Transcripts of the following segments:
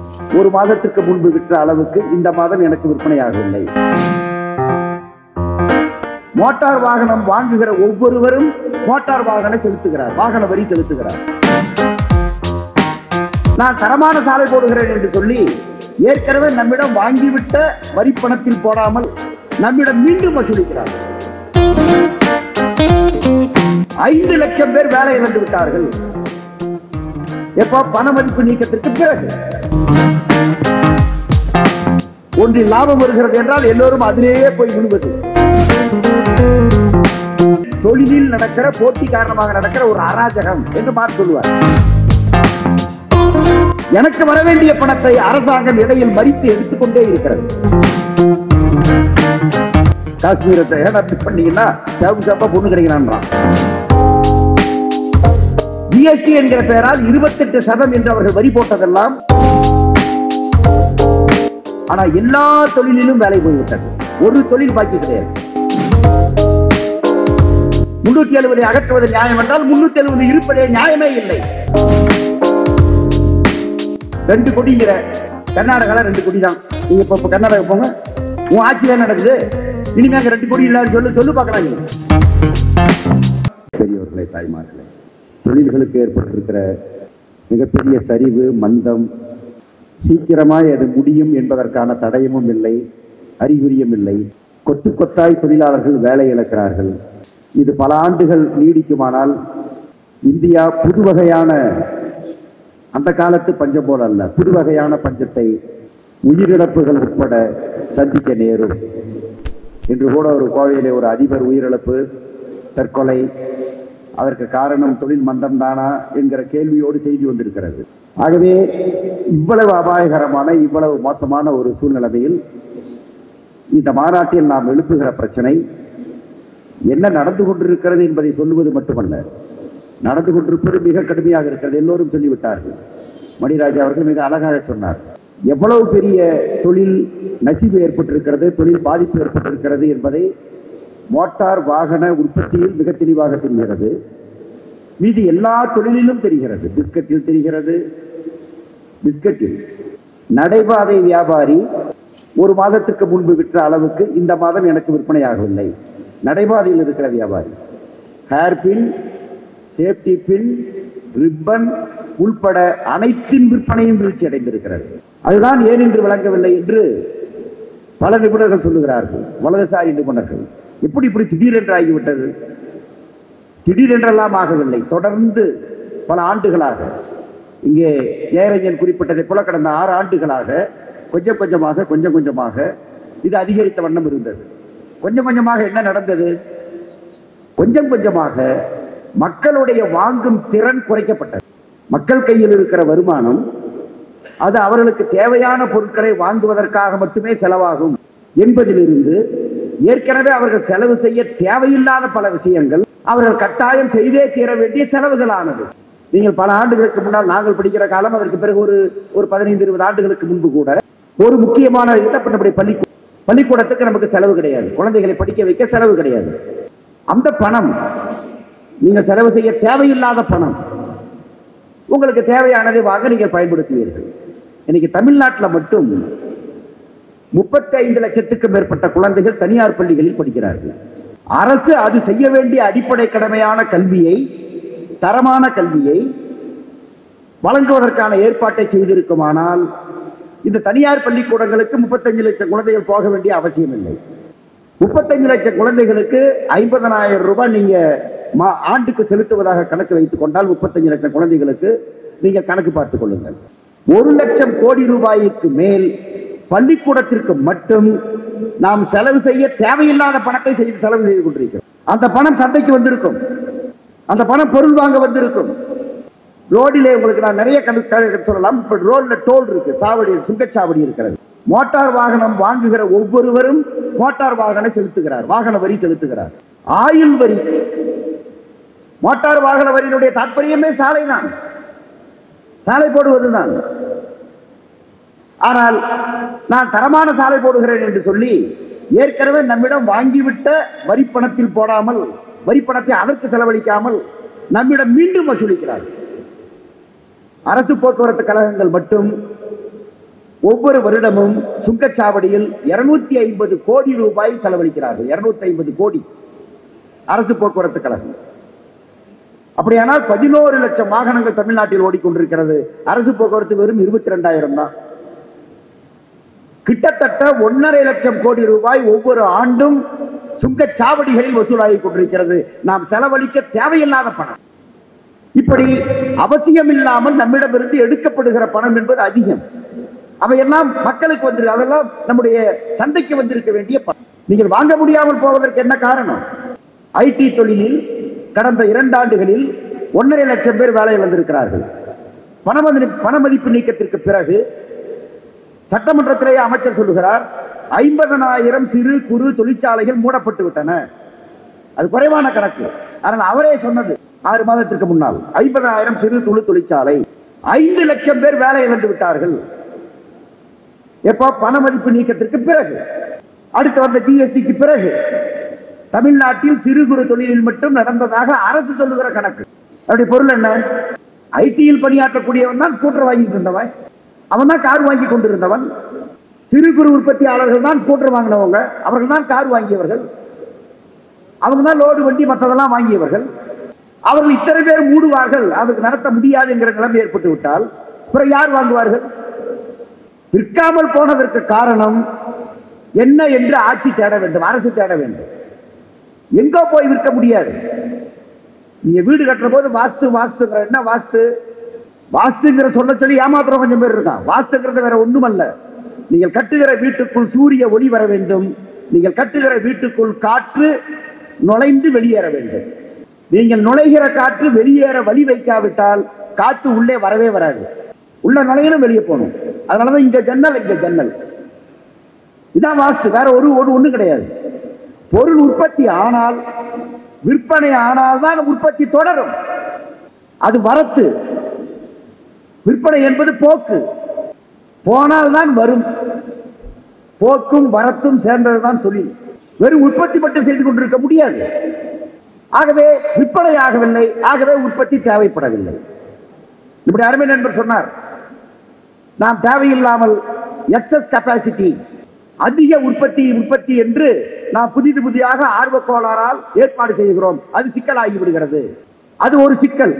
ஒரு மாதத்துக்கு முன்பு விற்ற அளவுக்கு இந்த மாதம் எனக்கு விற்பனையாகவில்லை மோட்டார் வாகனம் வாங்குகிற ஒவ்வொருவரும் மோட்டார் வாகனம் செலுத்துகிறார் வாகன வரி செலுத்துகிறார் நான் தரமான சாலை போடுகிறேன் என்று சொல்லி ஏற்கனவே நம்மிடம் வாங்கிவிட்ட வரி பணத்தில் போடாமல் நம்மிடம் மீண்டும் வசூலிக்கிறார் ஐந்து லட்சம் பேர் வேலை இழந்து விட்டார்கள் எப்போ பண மதிப்பு நீக்கத்திற்கு பிறகு ஒன்றில் லாபம் வருகிறது என்றால் எல்லோரும் அதிலேயே போய் விழுவது தொழிலில் நடக்கிற போட்டி காரணமாக நடக்கிற ஒரு அராஜகம் என்று மாற்றி சொல்லுவார் எனக்கு வர வேண்டிய பணத்தை அரசாங்கம் இடையில் மறித்து எடுத்துக்கொண்டே இருக்கிறது காஷ்மீரத்தை ஏன் அப்படி பண்ணீங்கன்னா சேப்பு சேப்பா பொண்ணு கிடைக்கிறான்றான் ஜிஎஸ்டி என்கிற பெயரால் இருபத்தெட்டு சதம் என்று அவர்கள் வரி போட்டதெல்லாம் ஆனா எல்லா தொழிலிலும் வேலை போய்விட்டது ஒரு தொழில் பாக்கி கிடையாது முன்னூத்தி எழுபதை அகற்றுவது நியாயம் என்றால் முன்னூத்தி எழுபது இருப்பதே நியாயமே இல்லை ரெண்டு கொடிங்கிற கர்நாடகால ரெண்டு கொடி தான் நீங்க இப்ப இப்ப கர்நாடகா போங்க உன் ஆட்சியில நடக்குது இனிமே அங்க ரெண்டு கொடி இல்லாத சொல்லு சொல்லு பார்க்கலாம் நீங்க பெரியவர்களே தாய்மார்களே தொழில்களுக்கு ஏற்பட்டிருக்கிற மிகப்பெரிய சரிவு மந்தம் சீக்கிரமாய் அது முடியும் என்பதற்கான தடயமும் இல்லை அறிகுறியும் இல்லை கொத்து கொத்தாய் தொழிலாளர்கள் வேலை இழக்கிறார்கள் இது பல ஆண்டுகள் நீடிக்குமானால் இந்தியா புது வகையான அந்த காலத்து பஞ்சம் போல அல்ல புது வகையான பஞ்சத்தை உயிரிழப்புகள் உட்பட சந்திக்க நேரும் இன்று கூட ஒரு கோவையிலே ஒரு அதிபர் உயிரிழப்பு தற்கொலை அதற்கு காரணம் தொழில் மந்தம் தானா என்கிற கேள்வியோடு செய்தி வந்திருக்கிறது ஆகவே இவ்வளவு அபாயகரமான இவ்வளவு மோசமான ஒரு சூழ்நிலையில் இந்த மாநாட்டில் நாம் எழுப்புகிற பிரச்சனை என்ன நடந்து கொண்டிருக்கிறது என்பதை சொல்லுவது மட்டுமல்ல நடந்து கொண்டிருப்பது மிக கடுமையாக இருக்கிறது எல்லோரும் சொல்லிவிட்டார்கள் மணிராஜா அவர்கள் மிக அழகாக சொன்னார் எவ்வளவு பெரிய தொழில் நசிவு ஏற்பட்டிருக்கிறது தொழில் பாதிப்பு ஏற்பட்டிருக்கிறது என்பதை மோட்டார் வாகன உற்பத்தியில் மிக தெளிவாக தெரிகிறது மீதி எல்லா தொழிலிலும் தெரிகிறது பிஸ்கட்டில் தெரிகிறது பிஸ்கட்டில் நடைபாதை வியாபாரி ஒரு மாதத்துக்கு முன்பு விற்ற அளவுக்கு இந்த மாதம் எனக்கு விற்பனையாகவில்லை நடைபாதையில் இருக்கிற வியாபாரி hair pin safety pin ribbon உள்பட அனைத்தின் விற்பனையும் வீழ்ச்சி அடைந்திருக்கிறது அதுதான் ஏன் என்று விளங்கவில்லை என்று பல நிபுணர்கள் சொல்லுகிறார்கள் வலதுசாரி நிபுணர்கள் எப்படி இப்படி திடீரென்று ஆகிவிட்டது திடீரென்றெல்லாம் ஆகவில்லை தொடர்ந்து பல ஆண்டுகளாக இங்கே ஜெயரஞ்சன் குறிப்பிட்டதை போல கடந்த ஆறு ஆண்டுகளாக கொஞ்சம் கொஞ்சமாக கொஞ்சம் கொஞ்சமாக இது அதிகரித்த வண்ணம் இருந்தது கொஞ்சம் கொஞ்சமாக என்ன நடந்தது கொஞ்சம் கொஞ்சமாக மக்களுடைய வாங்கும் திறன் குறைக்கப்பட்டது மக்கள் கையில் இருக்கிற வருமானம் அது அவர்களுக்கு தேவையான பொருட்களை வாங்குவதற்காக மட்டுமே செலவாகும் என்பதிலிருந்து ஏற்கனவே அவர்கள் செலவு செய்ய தேவையில்லாத பல விஷயங்கள் அவர்கள் கட்டாயம் செய்தே தீர வேண்டிய செலவுகளானது நீங்கள் பல ஆண்டுகளுக்கு முன்னால் நாங்கள் படிக்கிற காலம் அதற்கு பிறகு ஒரு ஒரு பதினைந்து இருபது ஆண்டுகளுக்கு முன்பு கூட ஒரு முக்கியமான இதை நம்முடைய பள்ளி பள்ளிக்கூடத்துக்கு நமக்கு செலவு கிடையாது குழந்தைகளை படிக்க வைக்க செலவு கிடையாது அந்த பணம் நீங்கள் செலவு செய்ய தேவையில்லாத பணம் உங்களுக்கு தேவையானதை வாங்க நீங்கள் பயன்படுத்துவீர்கள் இன்னைக்கு தமிழ்நாட்டில் மட்டும் முப்பத்தி ஐந்து லட்சத்துக்கும் மேற்பட்ட குழந்தைகள் தனியார் பள்ளிகளில் படிக்கிறார்கள் அரசு அது செய்ய வேண்டிய அடிப்படை கடமையான கல்வியை தரமான கல்வியை வழங்குவதற்கான ஏற்பாட்டை செய்திருக்குமானால் இந்த தனியார் பள்ளிக்கூடங்களுக்கு முப்பத்தஞ்சு லட்சம் குழந்தைகள் போக வேண்டிய அவசியம் இல்லை முப்பத்தஞ்சு லட்சம் குழந்தைகளுக்கு ஐம்பதனாயிரம் ரூபாய் நீங்க மா- ஆண்டுக்கு செலுத்துவதாக கணக்கு வைத்துக் கொண்டால் முப்பத்தஞ்சு லட்சம் குழந்தைகளுக்கு நீங்க கணக்கு பார்த்துக் கொள்ளுங்கள் ஒரு லட்சம் கோடி ரூபாய்க்கு மேல் பள்ளிக்கூடத்திற்கு மட்டும் நாம் செலவு செய்ய தேவையில்லாத பணத்தை செய்து செலவு செய்து கொண்டிருக்கிறோம் அந்த பணம் சந்தைக்கு வந்திருக்கும் அந்த பணம் பொருள் வாங்க வந்திருக்கும் ரோடிலே உங்களுக்கு நான் நிறைய கணக்கு கணக்கு சொல்லலாம் இப்ப ரோட்ல டோல் இருக்கு சாவடி சுங்கச்சாவடி இருக்கிறது மோட்டார் வாகனம் வாங்குகிற ஒவ்வொருவரும் மோட்டார் வாகனம் செலுத்துகிறார் வாகன வரி செலுத்துகிறார் ஆயுள் வரி மோட்டார் வாகன வரியினுடைய தாற்பயமே சாலை தான் சாலை போடுவதுதான் ஆனால் நான் தரமான சாலை போடுகிறேன் என்று சொல்லி ஏற்கனவே நம்மிடம் வாங்கிவிட்ட வரிப்பணத்தில் போடாமல் வரிப்பணத்தை அதற்கு செலவழிக்காமல் நம்மிடம் மீண்டும் வசூலிக்கிறார் அரசு போக்குவரத்து கழகங்கள் மட்டும் ஒவ்வொரு வருடமும் சுங்கச்சாவடியில் இருநூத்தி ஐம்பது கோடி ரூபாய் செலவழிக்கிறார்கள் இருநூத்தி ஐம்பது கோடி அரசு போக்குவரத்து கழகம் அப்படியானால் பதினோரு லட்சம் வாகனங்கள் தமிழ்நாட்டில் ஓடிக்கொண்டிருக்கிறது அரசு போக்குவரத்து வெறும் இருபத்தி ரெண்டாயிரம் தான் கிட்டத்தட்ட ஒன்னரை லட்சம் கோடி ரூபாய் ஒவ்வொரு ஆண்டும் சுங்கச்சாவடிகளில் வசூலாகிக் கொண்டிருக்கிறது நாம் செலவழிக்க தேவையில்லாத பணம் இப்படி அவசியம் இல்லாமல் நம்மிடமிருந்து எடுக்கப்படுகிற பணம் என்பது அதிகம் அவையெல்லாம் மக்களுக்கு வந்து அதெல்லாம் நம்முடைய சந்தைக்கு வந்திருக்க வேண்டிய பணம் நீங்கள் வாங்க முடியாமல் போவதற்கு என்ன காரணம் ஐடி தொழிலில் கடந்த இரண்டு ஆண்டுகளில் ஒன்றரை லட்சம் பேர் வேலையில் வந்திருக்கிறார்கள் பணமதி- பணமதிப்பு நீக்கத்திற்கு பிறகு சட்டமன்றத்திலேயே அமைச்சர் சொல்லுகிறார் ஐம்பதனாயிரம் சிறு குறு தொழிற்சாலைகள் மூடப்பட்டு விட்டன அது குறைவான கணக்கு ஆனால் அவரே சொன்னது ஆறு மாதத்திற்கு முன்னால் ஐம்பதாயிரம் சிறு துளு தொழிற்சாலை ஐந்து லட்சம் பேர் வேலையை வந்து விட்டார்கள் எப்போ பண மதிப்பு நீக்கத்திற்கு பிறகு அடுத்து வந்த ஜிஎஸ்டிக்கு பிறகு தமிழ்நாட்டில் சிறு குறு தொழிலில் மட்டும் நடந்ததாக அரசு சொல்லுகிற கணக்கு அப்படி பொருள் என்ன ஐடியில் பணியாற்றக்கூடியவன் தான் ஸ்கூட்டர் வாங்கிட்டு இருந்தவன் அவன் தான் கார் வாங்கி கொண்டிருந்தவன் சிறு குறு உற்பத்தியாளர்கள் தான் ஸ்கூட்டர் வாங்கினவங்க அவர்கள் தான் கார் வாங்கியவர்கள் அவங்க தான் லோடு வண்டி மற்றதெல்லாம் வாங்கியவர்கள் அவர்கள் இத்தனை பேர் மூடுவார்கள் அதுக்கு நடத்த முடியாது என்கிற நிலைமை ஏற்பட்டு விட்டால் பிறகு யார் வாங்குவார்கள் விற்காமல் போனதற்கு காரணம் என்ன என்று ஆட்சி தேட வேண்டும் அரசு தேட வேண்டும் எங்கோ போய் விற்க முடியாது நீங்க வீடு கட்டுற போது வாஸ்து வாஸ்துங்கிற என்ன வாஸ்து வாஸ்துங்கிற சொல்ல சொல்லி ஏமாத்துற கொஞ்சம் பேர் இருக்கான் வாஸ்துங்கிறது வேற ஒண்ணுமல்ல நீங்கள் கட்டுகிற வீட்டுக்குள் சூரிய ஒளி வர வேண்டும் நீங்கள் கட்டுகிற வீட்டுக்குள் காற்று நுழைந்து வெளியேற வேண்டும் நீங்கள் நுழைகிற காற்று வெளியேற வழி வைக்காவிட்டால் காற்று உள்ளே வரவே வராது உள்ள நுழையணும் வெளியே போகணும் அதனாலதான் இங்க ஜன்னல் இங்க ஜன்னல் இதான் வாஸ்து வேற ஒரு ஒரு ஒண்ணு கிடையாது பொருள் உற்பத்தி ஆனால் விற்பனை ஆனால் தான் உற்பத்தி தொடரும் அது வரத்து விற்பனை என்பது போக்கு போனால் தான் வரும் போக்கும் வரத்தும் சேர்ந்ததுதான் தொழில் வெறும் உற்பத்தி மட்டும் செய்து கொண்டிருக்க முடியாது ஆகவே விற்பனை ஆகவில்லை ஆகவே உற்பத்தி தேவைப்படவில்லை இப்படி அருமை நண்பர் சொன்னார் நாம் தேவையில்லாமல் எக்ஸஸ் கெப்பாசிட்டி அதிக உற்பத்தி உற்பத்தி என்று நாம் புதிது புதிதாக ஆர்வக் கோளாறால் ஏற்பாடு செய்கிறோம் அது சிக்கலாகி விடுகிறது அது ஒரு சிக்கல்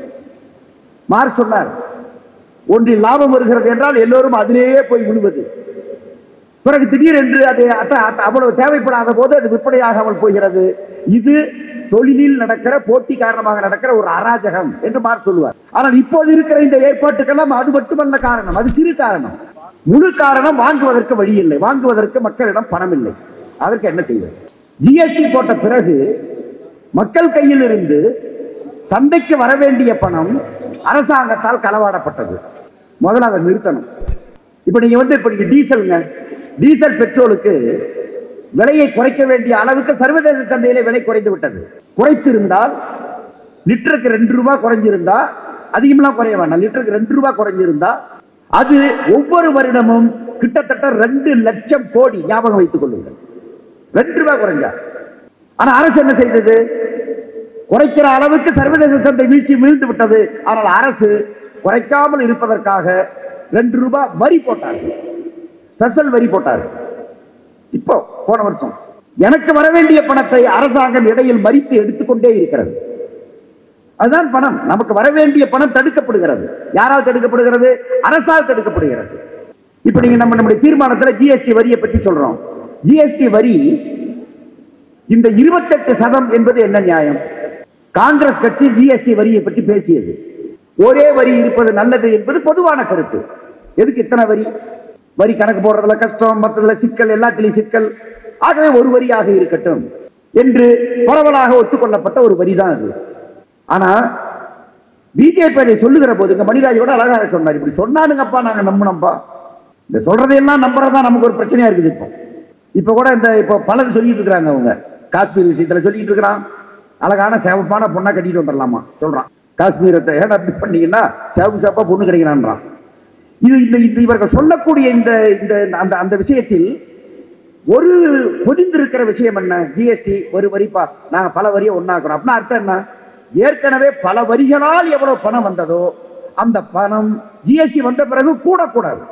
மார் சொன்னார் ஒன்றில் லாபம் வருகிறது என்றால் எல்லோரும் அதிலேயே போய் விழுவது பிறகு திடீரென்று அது அத்த- அத்த- அவ்வளவு தேவைப்படாத போது அது விற்பனையாகாமல் போகிறது இது தொழிலில் நடக்கிற போட்டி காரணமாக நடக்கிற ஒரு அராஜகம் என்று மார் சொல்லுவார் ஆனால் இப்போது இருக்கிற இந்த ஏற்பாட்டுக்கெல்லாம் அது மட்டுமல்ல காரணம் அது சிறு காரணம் முழு காரணம் வாங்குவதற்கு வழி இல்லை வாங்குவதற்கு மக்களிடம் பணம் இல்லை அதற்கு என்ன செய்வது ஜிஎஸ்டி போட்ட பிறகு மக்கள் கையில் இருந்து சந்தைக்கு வர வேண்டிய பணம் அரசாங்கத்தால் களவாடப்பட்டது முதல்ல அதை நிறுத்தணும் இப்ப நீங்க வந்து இப்ப நீங்க டீசலுங்க டீசல் பெட்ரோலுக்கு விலையை குறைக்க வேண்டிய அளவுக்கு சர்வதேச சந்தையில விலை குறைந்து விட்டது குறைத்திருந்தால் லிட்டருக்கு ரெண்டு ரூபாய் குறைஞ்சிருந்தா அதிகமெல்லாம் குறைய வேண்டாம் லிட்டருக்கு ரெண்டு ரூபாய் குறைஞ்சிருந்தா அது ஒவ்வொரு வருடமும் கிட்டத்தட்ட ரெண்டு லட்சம் கோடி ஞாபகம் வைத்துக் கொள்ளுங்கள் ரெண்டு ரூபாய் குறைஞ்சா ஆனா அரசு என்ன செய்தது குறைக்கிற அளவுக்கு சர்வதேச சந்தை வீழ்ச்சி வீழ்ந்து விட்டது ஆனால் அரசு குறைக்காமல் இருப்பதற்காக ரெண்டு ரூபாய் வரி போட்டார்கள் ஸ்பெஷல் வரி போட்டார்கள் இப்போ போன வருஷம் எனக்கு வர வேண்டிய பணத்தை அரசாங்கம் இடையில் மறித்து எடுத்துக்கொண்டே இருக்கிறது அதுதான் பணம் நமக்கு வர வேண்டிய பணம் தடுக்கப்படுகிறது யாரால் தடுக்கப்படுகிறது அரசால் தடுக்கப்படுகிறது இப்ப நீங்க நம்ம நம்முடைய தீர்மானத்துல ஜிஎஸ்டி வரியை பற்றி சொல்றோம் ஜிஎஸ்டி வரி இந்த இருபத்தெட்டு சதம் என்பது என்ன நியாயம் காங்கிரஸ் கட்சி ஜிஎஸ்டி வரியை பற்றி பேசியது ஒரே வரி இருப்பது நல்லது என்பது பொதுவான கருத்து எதுக்கு இத்தனை வரி வரி கணக்கு போடுறதுல கஷ்டம் மற்றதுல சிக்கல் எல்லாத்திலையும் சிக்கல் ஆகவே ஒரு வரியாக இருக்கட்டும் என்று பரவலாக ஒத்துக்கொள்ளப்பட்ட ஒரு வரி தான் அது ஆனா பிஜேபி அதை சொல்லுகிற போது இங்க மணிராஜோட அழகாக சொன்னார் இப்படி சொன்னானுங்கப்பா நாங்க நம்பினோம்ப்பா இந்த சொல்றதையெல்லாம் நம்புறதா நமக்கு ஒரு பிரச்சனையா இருக்குது இப்போ இப்ப கூட இந்த இப்போ பலர் சொல்லிட்டு இருக்கிறாங்க அவங்க காஷ்மீர் விஷயத்துல சொல்லிட்டு இருக்கிறான் அழகான சிவப்பான பொண்ணா கட்டிட்டு வந்துடலாமா சொல்றான் காஷ்மீரத்தை ஏன்னா அப்படி பண்ணீங்கன்னா சிவப்பு சிவப்பா பொண்ணு கிடைக்கிறான்றான் இது இந்த இந்த இவர்கள் சொல்லக்கூடிய இந்த இந்த அந்த அந்த விஷயத்தில் ஒரு பொதிந்திருக்கிற விஷயம் என்ன ஜிஎஸ்டி ஒரு வரிப்பா நாங்க பல வரியை ஒண்ணாக்குறோம் அப்படின்னா அர்த்தம் என்ன ஏற்கனவே பல வரிகளால் எவ்வளவு பணம் வந்ததோ அந்த பணம் ஜிஎஸ்டி வந்த பிறகு கூடக்கூடாது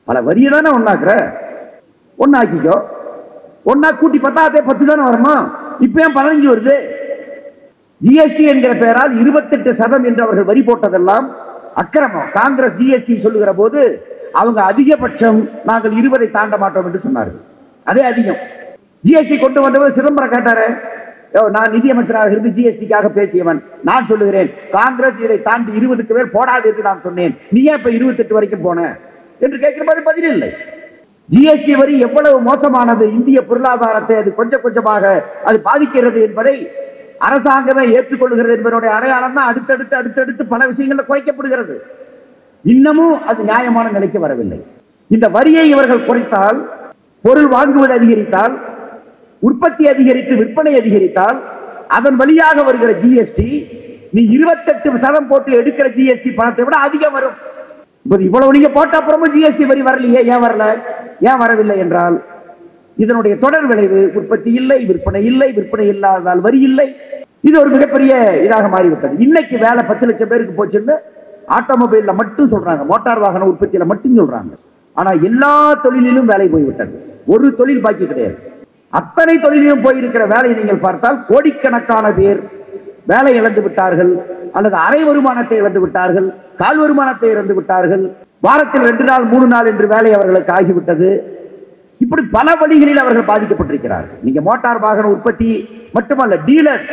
பல வரியை தானே ஒன்னாக்குற ஒன்னாக்கிக்கோ ஒன்னா கூட்டி பார்த்தா அதே பத்து தானே வருமா இப்ப ஏன் பதினஞ்சு வருது ஜிஎஸ்டி என்கிற பெயரால் இருபத்தெட்டு சதம் என்று அவர்கள் வரி போட்டதெல்லாம் அக்கிரமம் காங்கிரஸ் ஜிஎஸ்டி சொல்லுகிற போது அவங்க அதிகபட்சம் நாங்கள் இருபதை தாண்ட மாட்டோம் என்று சொன்னார்கள் அதே அதிகம் ஜிஎஸ்டி கொண்டு வந்தவர் சிதம்பரம் கேட்டாரு "யோ, நான் நிதியமைச்சராக இருந்து ஜிஎஸ்டிக்காக பேசியவன் நான் சொல்லுகிறேன் காங்கிரஸ் இதை தாண்டி இருபதுக்கு மேல் போடாது என்று நான் சொன்னேன் நீ ஏன் இப்ப இருபத்தெட்டு வரைக்கும் போன என்று கேட்கிற மாதிரி பதில் இல்லை ஜிஎஸ்டி வரி எவ்வளவு மோசமானது இந்திய பொருளாதாரத்தை அது கொஞ்சம் கொஞ்சமாக அது பாதிக்கிறது என்பதை அரசாங்கமே ஏற்றுக்கொள்கிறது என்பதனுடைய அடையாளம் தான் அடுத்தடுத்து அடுத்தடுத்து பல விஷயங்கள்ல குறைக்கப்படுகிறது இன்னமும் அது நியாயமான நிலைக்கு வரவில்லை இந்த வரியை இவர்கள் குறைத்தால் பொருள் வாங்குவது அதிகரித்தால் உற்பத்தி அதிகரித்து விற்பனை அதிகரித்தால் அதன் வழியாக வருகிற ஜிஎஸ்டி நீ இருபத்தெட்டு சதம் போட்டு எடுக்கிற ஜிஎஸ்டி பணத்தை விட அதிகம் வரும் இப்ப இவ்வளவு நீங்க போட்ட அப்புறமும் ஜிஎஸ்டி வரி வரலையே ஏன் வரல ஏன் வரவில்லை என்றால் இதனுடைய தொடர் விளைவு உற்பத்தி இல்லை விற்பனை இல்லை விற்பனை இல்லாததால் வரி இல்லை இது ஒரு மிகப்பெரிய இதாக மாறிவிட்டது இன்னைக்கு வேலை பத்து லட்சம் பேருக்கு போச்சுன்னு ஆட்டோமொபைல்ல மட்டும் சொல்றாங்க மோட்டார் வாகன உற்பத்தியில மட்டும் சொல்றாங்க ஆனா எல்லா தொழிலிலும் வேலை போய்விட்டது ஒரு தொழில் பாக்கி கிடையாது அத்தனை தொழிலிலும் போயிருக்கிற வேலையை நீங்கள் பார்த்தால் கோடிக்கணக்கான பேர் வேலை இழந்து விட்டார்கள் அல்லது அரை வருமானத்தை இழந்து விட்டார்கள் கால் வருமானத்தை இழந்து விட்டார்கள் வாரத்தில் ரெண்டு நாள் மூணு நாள் என்று வேலை அவர்களுக்கு ஆகிவிட்டது இப்படி பல வழிகளில் அவர்கள் பாதிக்கப்பட்டிருக்கிறார்கள் நீங்க மோட்டார் வாகன உற்பத்தி மட்டுமல்ல டீலர்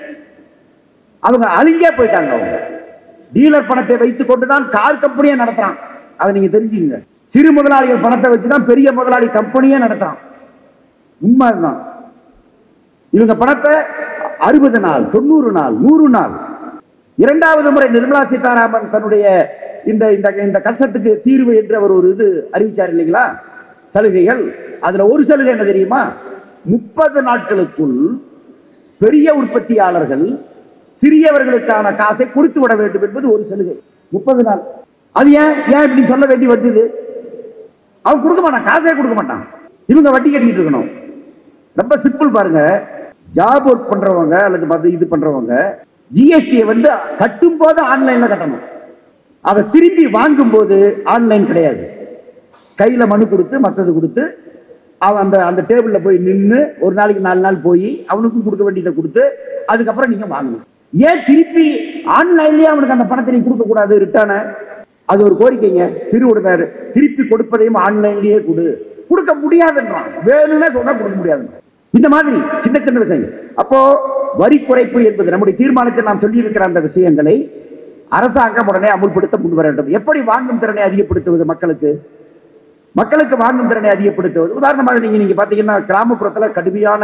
அவங்க அழிஞ்சே போயிட்டாங்க அவங்க டீலர் பணத்தை வைத்துக் கொண்டுதான் கார் கம்பெனியை நடத்துறான் அதை நீங்க தெரிஞ்சுங்க சிறு முதலாளிகள் பணத்தை வச்சுதான் பெரிய முதலாளி கம்பெனியே நடத்துறான் உண்மை அதுதான் இவங்க பணத்தை அறுபது நாள் தொண்ணூறு நாள் நூறு நாள் இரண்டாவது முறை நிர்மலா சீதாராமன் தன்னுடைய இந்த இந்த இந்த கஷ்டத்துக்கு தீர்வு என்று அவர் ஒரு இது அறிவிச்சார் இல்லைங்களா சலுகைகள் அதுல ஒரு சலுகை என்ன தெரியுமா முப்பது நாட்களுக்குள் பெரிய உற்பத்தியாளர்கள் சிறியவர்களுக்கான காசை கொடுத்து விட வேண்டும் என்பது ஒரு சலுகை முப்பது நாள் அது ஏன் ஏன் இப்படி சொல்ல வேண்டி வந்தது அவன் கொடுக்க மாட்டான் காசே கொடுக்க மாட்டான் இவங்க வட்டி கட்டிட்டு இருக்கணும் ரொம்ப சிம்பிள் பாருங்க ஜாப் ஒர்க் பண்றவங்க அல்லது மத்த இது பண்றவங்க ஜிஎஸ்டியை வந்து கட்டும் போது ஆன்லைன்ல கட்டணும் அதை திருப்பி வாங்கும் போது ஆன்லைன் கிடையாது கையில மனு கொடுத்து மற்றது கொடுத்து அவன் அந்த அந்த டேபிள்ல போய் நின்று ஒரு நாளைக்கு நாலு நாள் போய் அவனுக்கும் கொடுக்க வேண்டியதை கொடுத்து அதுக்கப்புறம் நீங்க வாங்கணும் ஏன் திருப்பி ஆன்லைன்லயே அவனுக்கு அந்த பணத்தை நீ கொடுக்க கூடாது ரிட்டர்ன அது ஒரு கோரிக்கைங்க திருவுடனாரு திருப்பி கொடுப்பதையும் ஆன்லைன்லயே கொடு கொடுக்க முடியாதுன்றான் வேணும்னே சொன்னா கொடுக்க முடியாதுன்றான் இந்த மாதிரி சின்ன சின்ன விஷயங்கள் அப்போ வரி குறைப்பு என்பது நம்முடைய தீர்மானத்தில் நாம் சொல்லி இருக்கிற அந்த விஷயங்களை அரசாங்கம் உடனே அமுல்படுத்த முன் வர வேண்டும் எப்படி வாங்கும் திறனை அதிகப்படுத்துவது மக்களுக்கு மக்களுக்கு வாங்கும் திறனை அதிகப்படுத்துவது உதாரணமாக நீங்க நீங்க பாத்தீங்கன்னா கிராமப்புறத்துல கடுமையான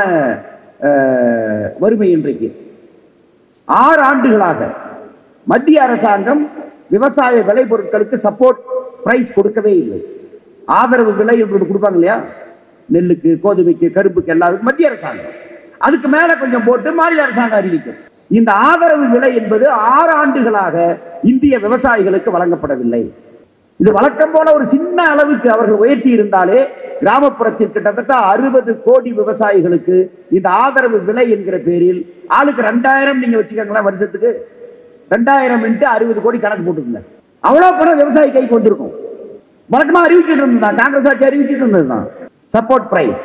அஹ், வறுமை இன்றைக்கு ஆறு ஆண்டுகளாக மத்திய அரசாங்கம் விவசாய விளைபொருட்களுக்கு சப்போர்ட் பிரைஸ் கொடுக்கவே இல்லை ஆதரவு விலை என்று ஒன்று கொடுப்பாங்க இல்லையா நெல்லுக்கு கோதுமைக்கு கரும்புக்கு எல்லாருக்கும் மத்திய அரசாங்கம் அதுக்கு மேல கொஞ்சம் போட்டு மாநில அரசாங்கம் அறிவிக்கும் இந்த ஆதரவு விலை என்பது ஆறு ஆண்டுகளாக இந்திய விவசாயிகளுக்கு வழங்கப்படவில்லை இது வழக்கம் போல ஒரு சின்ன அளவுக்கு அவர்கள் உயர்த்தி இருந்தாலே கிராமப்புறத்தில் கிட்டத்தட்ட அறுபது கோடி விவசாயிகளுக்கு இந்த ஆதரவு விலை என்கிற பேரில் ஆளுக்கு ரெண்டாயிரம் நீங்க வச்சுக்கோங்களேன் வருஷத்துக்கு ரெண்டாயிரம் இன்ட்டு அறுபது கோடி கணக்கு போட்டுருங்க அவ்வளவு பணம் விவசாயி கைக்கு வந்திருக்கும் வழக்கமா அறிவிச்சிட்டு இருந்ததுதான் காங்கிரஸ் ஆட்சி அறிவிச்சிட்டு இருந்ததுதான் சப்போர்ட் பிரைஸ்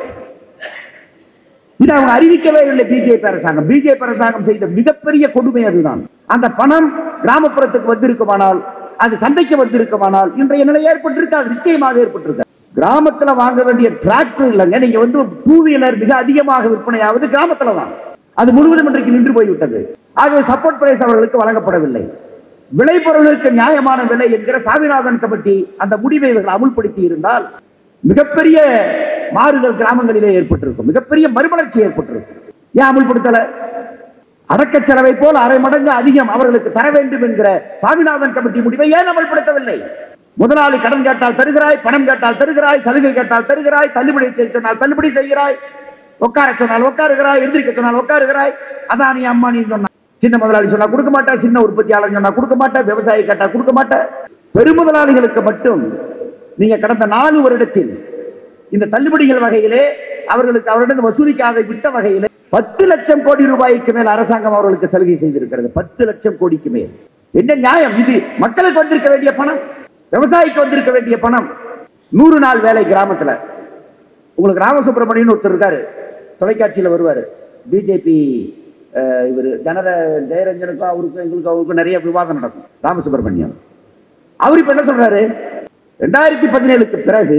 இது அவங்க அறிவிக்கவே இல்லை பிஜேபி அரசாங்கம் பிஜேபி அரசாங்கம் செய்த மிகப்பெரிய கொடுமை அதுதான் அந்த பணம் கிராமப்புறத்துக்கு வந்திருக்குமானால் அது சந்தைக்கு வந்திருக்குமானால் இன்றைய நிலை ஏற்பட்டிருக்காது நிச்சயமாக ஏற்பட்டிருக்காது கிராமத்துல வாங்க வேண்டிய டிராக்டர் இல்லைங்க நீங்க வந்து டூ வீலர் மிக அதிகமாக விற்பனையாவது கிராமத்துல தான் அது முழுவதும் இன்றைக்கு நின்று போய்விட்டது ஆகவே சப்போர்ட் பிரைஸ் அவர்களுக்கு வழங்கப்படவில்லை விளைபொருளுக்கு நியாயமான விலை என்கிற சாமிநாதன் கமிட்டி அந்த முடிவை இவர்கள் அமுல்படுத்தி இருந்தால் மிகப்பெரிய மாறுதல் கிராமங்களிலே ஏற்பட்டிருக்கும் மிகப்பெரிய மறுமலர்ச்சி ஏற்பட்டிருக்கும் ஏன் அமுல்படுத்தல அடக்க செலவை போல் அரை மடங்கு அதிகம் அவர்களுக்கு தர வேண்டும் என்கிற சாமிநாதன் கமிட்டி முடிவை ஏன் அமல்படுத்தவில்லை முதலாளி கடன் கேட்டால் தருகிறாய் பணம் கேட்டால் தருகிறாய் சலுகை கேட்டால் தருகிறாய் தள்ளுபடி செய்ய சொன்னால் தள்ளுபடி செய்கிறாய் உட்கார சொன்னால் உட்காருகிறாய் எந்திரிக்க சொன்னால் உட்காருகிறாய் அதானி அம்மானி சொன்னா சின்ன முதலாளி சொன்னா கொடுக்க மாட்டா சின்ன உற்பத்தியாளர் சொன்னா கொடுக்க மாட்டா விவசாயி கேட்டா கொடுக்க மாட்டா பெருமுதலாளிகளுக்கு மட்டும் நீங்க கடந்த நாலு வருடத்தில் இந்த தள்ளுபடிகள் வகையிலே அவர்களுக்கு அவரிடம் வசூலிக்காத விட்ட வகையிலே பத்து லட்சம் கோடி ரூபாய்க்கு மேல் அரசாங்கம் அவர்களுக்கு சலுகை செய்திருக்கிறது பத்து லட்சம் கோடிக்கு மேல் என்ன நியாயம் இது மக்களுக்கு வந்திருக்க வேண்டிய பணம் விவசாயிக்கு வந்திருக்க வேண்டிய பணம் நூறு நாள் வேலை கிராமத்துல உங்களுக்கு ராமசுப்ரமணியன் ஒருத்தர் இருக்காரு தொலைக்காட்சியில் வருவார் பிஜேபி இவர் ஜனர ஜெயரஞ்சனுக்கும் அவருக்கும் எங்களுக்கும் அவருக்கும் நிறைய விவாதம் நடக்கும் ராமசுப்ரமணியம் அவர் இப்ப என்ன சொல்றாரு ரெண்டாயிரத்தி பதினேழுக்கு பிறகு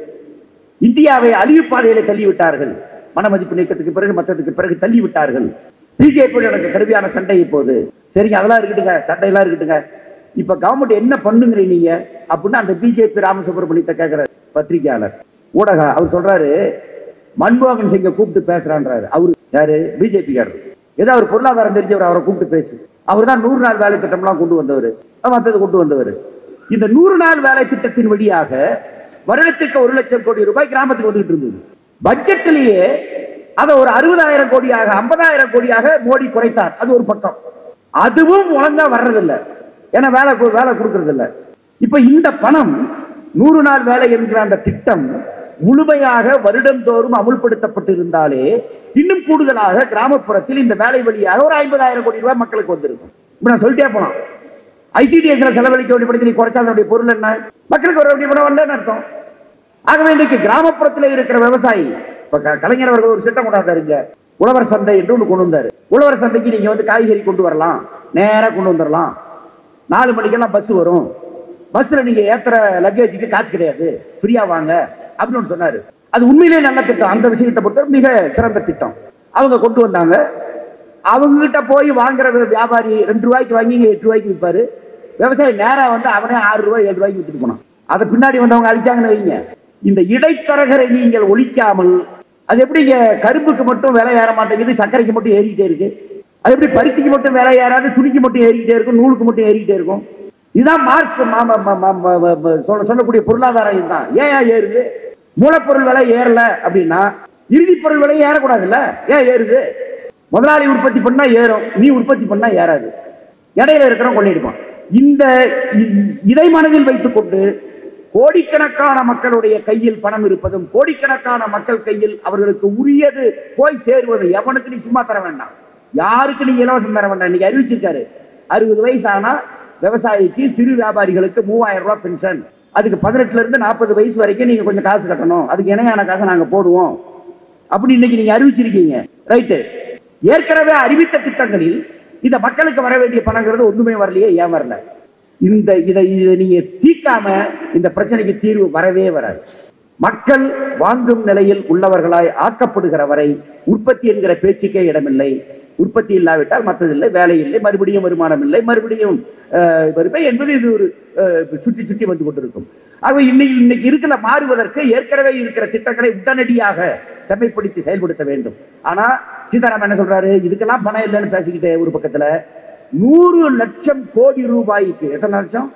இந்தியாவை அழிவு பாதையில தள்ளிவிட்டார்கள் மனமதிப்பு நீக்கத்துக்கு பிறகு மற்றதுக்கு பிறகு தள்ளி விட்டார்கள் பிஜேபி எனக்கு கடுமையான சண்டை இப்போது சரிங்க அதெல்லாம் இருக்கட்டுங்க சண்டையெல்லாம் இருக்கட்டுங்க இப்ப கவர்மெண்ட் என்ன பண்ணுங்கிறீங்க நீங்க அப்படின்னு அந்த பிஜேபி ராமசுப்ரமணியத்தை கேட்கிற பத்திரிகையாளர் ஊடக அவர் சொல்றாரு மன்மோகன் சிங்கை கூப்பிட்டு பேசுறான்றாரு அவரு யாரு பிஜேபிக்காரர் ஏதோ அவர் பொருளாதாரம் தெரிஞ்சவர் அவரை கூப்பிட்டு பேசு அவர் தான் நூறு நாள் வேலை திட்டம்லாம் கொண்டு வந்தவர் மற்றது கொண்டு வந்தவர் இந்த நூறு நாள் வேலை திட்டத்தின் வழியாக வருடத்துக்கு ஒரு லட்சம் கோடி ரூபாய் கிராமத்துக்கு வந்துகிட்டு இருந்தது பட்ஜெட்டிலேயே அதை ஒரு அறுபதாயிரம் கோடியாக ஐம்பதாயிரம் கோடியாக மோடி குறைத்தார் அது ஒரு பக்கம் அதுவும் ஒழுங்கா வர்றதில்லை ஏன்னா வேலை கு- வேலை கொடுக்கறது இல்ல இப்ப இந்த பணம் நூறு நாள் வேலை என்கிற அந்த திட்டம் முழுமையாக வருடந்தோறும் அமுல்படுத்தப்பட்டிருந்தாலே இன்னும் கூடுதலாக கிராமப்புறத்தில் இந்த வேலை வழியாக ஒரு ஐம்பதாயிரம் கோடி ரூபாய் மக்களுக்கு வந்திருக்கும் இப்ப நான் சொல்லிட்டே போலாம் ஐசிடிஎஸ்ல செலவழிக்க வேண்டிய படத்தில் நீ குறைச்சா அதனுடைய பொருள் என்ன மக்களுக்கு வர வேண்டிய பணம் வரலன்னு அர்த்தம் ஆகவே இன்றைக்கு கிராமப்புறத்தில் இருக்கிற விவசாயி இப்ப க- கலைஞர் அவர்கள் ஒரு திட்டம் கொண்டாந்தாருங்க உழவர் சந்தை என்று ஒன்று கொண்டு வந்தாரு உழவர் சந்தைக்கு நீங்க வந்து காய்கறி கொண்டு வரலாம் நேரா கொண்டு வந்துடலாம் நாலு மணிக்கெல்லாம் பஸ் வரும் பஸ்ல நீங்க ஏத்துற லக்கேஜுக்கு காசு கிடையாது ஃப்ரீயா வாங்க அப்படின்னு ஒண்ணு சொன்னாரு அது உண்மையிலேயே நல்ல திட்டம் அந்த விஷயத்தை பொறுத்தவரை மிக சிறந்த திட்டம் அவங்க கொண்டு வந்தாங்க அவங்க கிட்ட போய் வாங்குற வி- வியாபாரி ரெண்டு ரூபாய்க்கு வாங்கி இங்க எட்டு ரூபாய்க்கு விற்பாரு விவசாயி நேரா வந்து அவனே ஆறு ரூபாய் ஏழு ரூபாய்க்கு வித்துட்டு போனான் அதை பின்னாடி வந்தவங்க அழிச்சாங்கன்னு வைங்க இந்த இடைத்தரகரை நீங்கள் ஒழிக்காமல் அது எப்படிங்க கரும்புக்கு மட்டும் விலை ஏற மாட்டேங்குது சர்க்கரைக்கு மட்டும் ஏறிக்கிட்டே இருக்கு அது எப்படி பருத்திக்கு மட்டும் விலை ஏறாது துணிக்கு மட்டும் ஏறிக்கிட்டே இருக்கும் நூலுக்கு மட்டும் ஏறிக்கிட்டே இருக்கும் இதுதான் மார்க்ஸ் ம- ம- ம- ம- ம- ம- ம- சொல்ல- சொல்லக்கூடிய பொருளாதாரம் இதுதான் ஏன் ஏன் ஏறுது மூலப்பொருள் விலை ஏறல அப்படின்னா இறுதி பொருள் விலை ஏறக்கூடாதுல்ல ஏன் ஏறுது முதலாளி உற்பத்தி பண்ணா ஏறும் நீ உற்பத்தி பண்ணா ஏறாது இடையில இருக்கிறவன் கொள்ளையடிப்பான் இந்த இ- இதை மனதில் வைத்துக் கொண்டு கோடிக்கணக்கான மக்களுடைய கையில் பணம் இருப்பதும் கோடிக்கணக்கான மக்கள் கையில் அவர்களுக்கு உரியது போய் சேருவது எவனுக்கு நீ சும்மா தர வேண்டாம் யாருக்கு நீ இலவசம் தர வேண்டாம் இன்னைக்கு அறிவிச்சிருக்காரு அறுபது வயசு ஆனா விவசாயிக்கு சிறு வியாபாரிகளுக்கு மூவாயிரம் ரூபாய் பென்ஷன் அதுக்கு பதினெட்டுல இருந்து நாற்பது வயசு வரைக்கும் நீங்க கொஞ்சம் காசு கட்டணும் அதுக்கு இணையான காசை நாங்க போடுவோம் அப்படி இன்னைக்கு நீங்க அறிவிச்சிருக்கீங்க ரைட்டு ஏற்கனவே அறிவித்த திட்டங்களில் இந்த மக்களுக்கு வர வேண்டிய பணங்கிறது ஒண்ணுமே வரலையே ஏன் வரல இந்த இதை இதை நீங்க தீர்க்காம இந்த பிரச்சனைக்கு தீர்வு வரவே வராது மக்கள் வாங்கும் நிலையில் உள்ளவர்களாய் ஆக்கப்படுகிற வரை உற்பத்தி என்கிற பேச்சுக்கே இடமில்லை உற்பத்தி இல்லாவிட்டால் மற்றதில்லை வேலை இல்லை மறுபடியும் வருமானம் இல்லை மறுபடியும் அஹ், வறுமை என்பது இது ஒரு அஹ், சுற்றி சுற்றி வந்து கொண்டிருக்கும் ஆகவே இன்னைக்கு இன்னைக்கு இருக்கிற மாறுவதற்கு ஏற்கனவே இருக்கிற திட்டங்களை உடனடியாக செம்மைப்படுத்தி செயல்படுத்த வேண்டும் ஆனா சீதாராமன் என்ன சொல்றாரு இதுக்கெல்லாம் பணம் இல்லைன்னு பேசிக்கிட்டே ஒரு பக்கத்துல நூறு லட்சம் கோடி ரூபாய்க்கு எத்தனை லட்சம்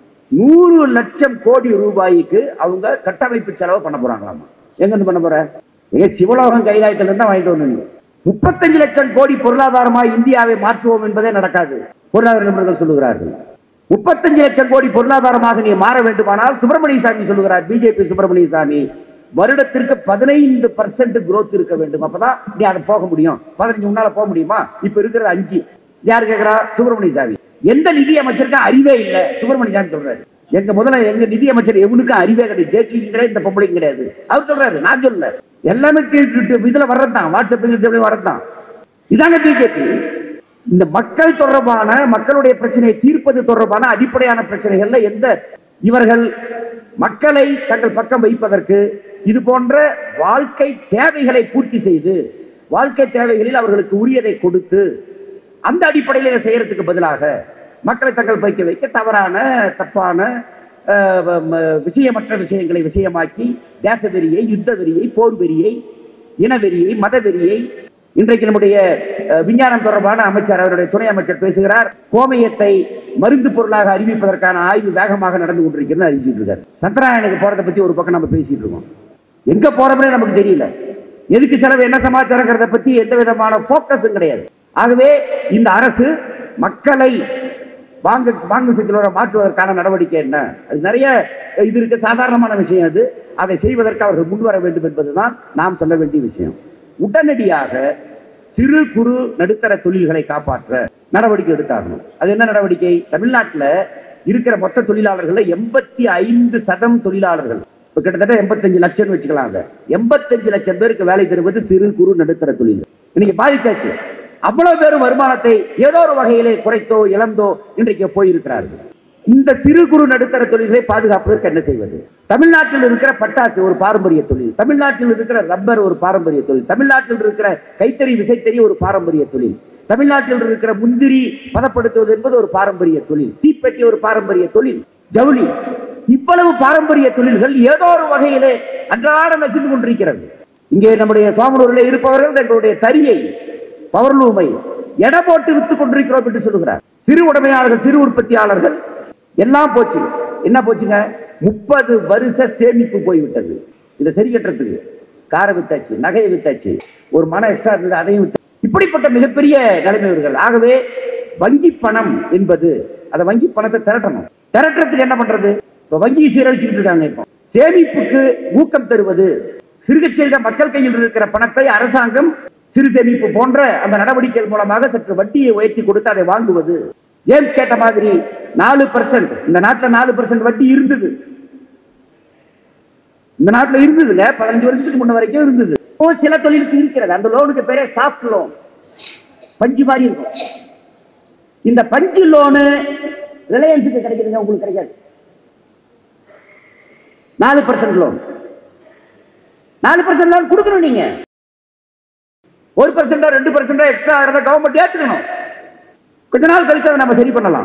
நூறு லட்சம் கோடி ரூபாய்க்கு அவங்க கட்டமைப்பு செலவு பண்ண போறாங்களாமா எங்க இருந்து பண்ண போற ஏ சிவலோகம் கைலாயத்துல இருந்தா வாங்கிட்டு வந்து முப்பத்தஞ்சு லட்சம் கோடி பொருளாதாரமாய் இந்தியாவை மாற்றுவோம் என்பதே நடக்காது பொருளாதார நிபுணர்கள் சொல்லுகிறார்கள் முப்பத்தஞ்சு லட்சம் கோடி பொருளாதாரமாக நீ மாற வேண்டுமானால் சுப்பிரமணிய சாமி சொல்லுகிறார் பிஜேபி சுப்பிரமணிய சாமி வருடத்திற்கு பதினைந்து பர்சன்ட் growth இருக்க வேண்டும் அப்பதான் நீ அதை போக முடியும் பதினஞ்சு முன்னால போக முடியுமா இப்ப இருக்கிறது அஞ்சு யார் கேக்குறா சுப்பிரமணிய சாமி எந்த நிதி அமைச்சருக்கும் அறிவே இல்லை சுப்பிரமணிய சாமி சொல்றாரு எங்க முதல்ல எங்க நிதி அமைச்சர் எவனுக்கும் அறிவே கிடையாது ஜேட்லிக்கும் கிடையாது இந்த பொம்பளைக்கும் கிடையாது அவர் சொல்றாரு நான் சொல்லல எல்லாமே கீழ் இதுல வர்றதுதான் வாட்ஸ்அப் வர்றதுதான் இதாங்க பிஜேபி இந்த மக்கள் தொடர்பான மக்களுடைய பிரச்சனையை தீர்ப்பது தொடர்பான அடிப்படையான பிரச்சனைகள்ல எந்த இவர்கள் மக்களை தங்கள் பக்கம் வைப்பதற்கு இது போன்ற வாழ்க்கை தேவைகளை பூர்த்தி செய்து வாழ்க்கை தேவைகளில் அவர்களுக்கு உரியதை கொடுத்து அந்த அடிப்படையில் இதை செய்யறதுக்கு பதிலாக மக்களை தங்கள் வைக்க வைக்க தவறான தப்பான அஹ், வ- ம- விஷயமற்ற விஷயங்களை விஷயமாக்கி தேச வெறியை யுத்த வெறியை போர் வெறியை இனவெறியை மதவெறியை இன்றைக்கு நம்முடைய அஹ், விஞ்ஞானம் தொடர்பான அமைச்சர் அவருடைய துணை அமைச்சர் பேசுகிறார் கோமயத்தை மருந்து பொருளாக அறிவிப்பதற்கான ஆய்வு வேகமாக நடந்து கொண்டிருக்கிறது அறிவிச்சிட்டு இருக்காரு சந்திராயனுக்கு போறதை பத்தி ஒரு பக்கம் நம்ம பேசிட்டு இருக்கோம் எங்க போறோம்னே நமக்கு தெரியல எதுக்கு செலவு என்ன சமாச்சாரங்கிறத பத்தி எந்த விதமான போக்கஸும் கிடையாது ஆகவே இந்த அரசு மக்களை வாங்க வாங்கு சக்தியோட மாற்றுவதற்கான நடவடிக்கை என்ன அது நிறைய இது இருக்கு சாதாரணமான விஷயம் அது அதை செய்வதற்கு அவர்கள் முன்வர வேண்டும் என்பதுதான் நாம் சொல்ல வேண்டிய விஷயம் உடனடியாக சிறு குறு நடுத்தர தொழில்களை காப்பாற்ற நடவடிக்கை எடுத்தாகணும் அது என்ன நடவடிக்கை தமிழ்நாட்டில் இருக்கிற மொத்த தொழிலாளர்கள் எண்பத்தி ஐந்து சதம் தொழிலாளர்கள் இப்ப இப்ப கிட்டத்தட்ட எண்பத்தஞ்சு லட்சம் வச்சுக்கலாம் அதை எண்பத்தஞ்சு லட்சம் பேருக்கு வேலை தருவது சிறு குறு நடுத்தர தொழில் இன்னைக்கு பாதிச்சாச்சு அவ்வளவு பேரும் வருமானத்தை ஏதோ ஒரு வகையிலே குறைத்தோ இழந்தோ இன்றைக்கு போயிருக்கிறார்கள் இந்த சிறு குறு நடுத்தர தொழில்களை பாதுகாப்பதற்கு என்ன செய்வது தமிழ்நாட்டில் இருக்கிற பட்டாசு ஒரு பாரம்பரிய தொழில் தமிழ்நாட்டில் இருக்கிற ரப்பர் ஒரு பாரம்பரிய தொழில் தமிழ்நாட்டில் இருக்கிற கைத்தறி விசைத்தறி ஒரு பாரம்பரிய தொழில் தமிழ்நாட்டில் இருக்கிற முந்திரி பதப்படுத்துவது என்பது ஒரு பாரம்பரிய தொழில் தீப்பெட்டி ஒரு பாரம்பரிய தொழில் ஜவுளி இவ்வளவு பாரம்பரிய தொழில்கள் ஏதோ ஒரு வகையிலே அன்றாடம் நசிந்து கொண்டிருக்கிறது இங்கே நம்முடைய சோமனூரில் இருப்பவர்கள் தங்களுடைய தறியை பவர்லூமை எடை போட்டு வித்துக் கொண்டிருக்கிறோம் என்று சொல்லுகிறார் சிறு உடைமையாளர்கள் சிறு உற்பத்தியாளர்கள் எல்லாம் போச்சு என்ன போச்சுங்க முப்பது வருஷ சேமிப்பு போய்விட்டது இதை சரி கட்டுறதுக்கு காரை வித்தாச்சு நகையை வித்தாச்சு ஒரு மன எக்ஸ்ட்ரா இருந்தது அதையும் வித்தாச்சு இப்படிப்பட்ட மிகப்பெரிய நிலைமை வருகிறது ஆகவே வங்கி பணம் என்பது அந்த வங்கி பணத்தை திரட்டணும் திரட்டுறதுக்கு என்ன பண்றது இப்ப வங்கி சீரழிச்சுட்டு இருக்காங்க இப்போ சேமிப்புக்கு ஊக்கம் தருவது சிறுகச் செய்த மக்கள் கையில் இருக்கிற பணத்தை அரசாங்கம் சிறு சேமிப்பு போன்ற அந்த நடவடிக்கைகள் மூலமாக சற்று வட்டியை உயர்த்தி கொடுத்து அதை வாங்குவது ஜேம்ஸ் கேட்ட மாதிரி நாலு பர்சன்ட் இந்த நாட்டில் நாலு பர்சன்ட் வட்டி இருந்தது இந்த நாட்டில் இருந்ததுங்க பதினஞ்சு வருஷத்துக்கு முன்ன வரைக்கும் இருந்தது இப்போ சில தொழிலுக்கு இருக்கிறது அந்த லோனுக்கு பேரே சாஃப்ட் லோன் பஞ்சு மாதிரி இருக்கும் இந்த பஞ்சு லோனு ரிலையன்ஸுக்கு கிடைக்குதுங்க உங்களுக்கு கிடைக்காது நாலு பர்சன்ட் லோன் நாலு பர்சன்ட் லோன் கொடுக்கணும் நீங்க ஒரு பர்சன்டா ரெண்டு பர்சன்டா எக்ஸ்ட்ரா ஆகிறத கவர்மெண்ட் ஏற்றுக்கணும் கொஞ்ச நாள் கழிச்சு அதை நம்ம சரி பண்ணலாம்